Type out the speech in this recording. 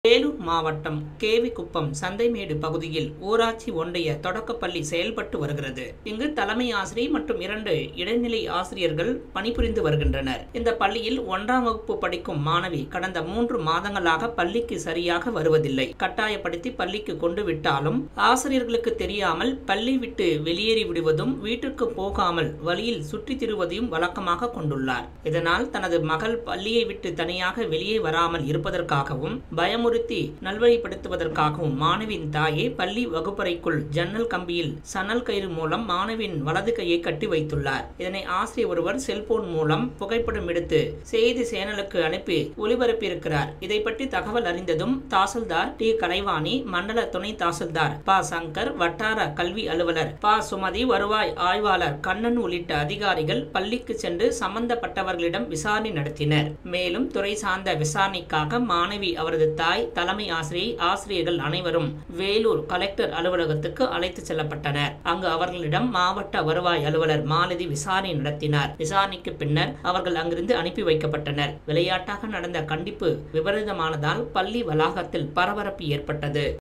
வேலூர் மாவட்டம் கேவிக்குப்பம் சந்தைமேடு பகுதியில் ஊராட்சி ஒன்றிய தொடக்கப்பள்ளி செயல்பட்டு வருகிறது இங்கு தலைமை ஆசிரியர் மற்றும் இரண்டு இடைநிலை ஆசிரியர்கள் பணிபுரிந்து வருகின்றனர் இந்த பள்ளியில் ஒன்றாம் வகுப்பு படிக்கும் மாணவி கடந்த மூன்று மாதங்களாக பள்ளிக்கு சரியாக வருவதில்லை கட்டாயப்படுத்தி பள்ளிக்கு கொண்டு விட்டாலும் ஆசிரியர்களுக்கு தெரியாமல் பள்ளி விட்டு வெளியேறி விடுவதும் வீட்டிற்கு போகாமல் வழியில் சுற்றித் திரிவதையும் வழக்கமாக கொண்டுள்ளார் இதனால் தனது மகள் பள்ளியை விட்டு தனியாக வெளியே வராமல் இருப்பதற்காகவும் பயமுறுத்தி நல்வழிப்படுத்துவதற்காகவும் மாணவியின் தாயே பள்ளி வகுப்பறைக்குள் ஜன்னல் கம்பியில் சணல் கயிறு மூலம் மாணவியின் வலது கையை கட்டி வைத்துள்ளார் இதனை ஆசிரியர் ஒருவர் செல்போன் மூலம் புகைப்படம் எடுத்து செய்தி சேனலுக்கு அனுப்பி ஒளிபரப்பியிருக்கிறார் இதை பற்றி தகவல் அறிந்ததும் தாசில்தார் டி கலைவாணி மண்டல துணை தாசில்தார் ப சங்கர் வட்டார கல்வி அலுவலர் ப சுமதி வருவாய் ஆய்வாளர் கண்ணன் உள்ளிட்ட அதிகாரிகள் பள்ளிக்கு சென்று சம்பந்தப்பட்டவர்களிடம் விசாரணை நடத்தினர் மேலும் துறை சார்ந்த விசாரணைக்காக மாணவி அவரது தாய் தலைமை ஆசிரியை ஆசிரியர்கள் அனைவரும் வேலூர் கலெக்டர் அலுவலகத்துக்கு அழைத்து செல்லப்பட்டனர் அங்கு அவர்களிடம் மாவட்ட வருவாய் அலுவலர் மாலதி விசாரணை நடத்தினார் விசாரணைக்கு பின்னர் அவர்கள் அங்கிருந்து அனுப்பி வைக்கப்பட்டனர் விளையாட்டாக நடந்த கண்டிப்பு விபரீதமானதால் பள்ளி வளாகத்தில் பரபரப்பு ஏற்பட்டது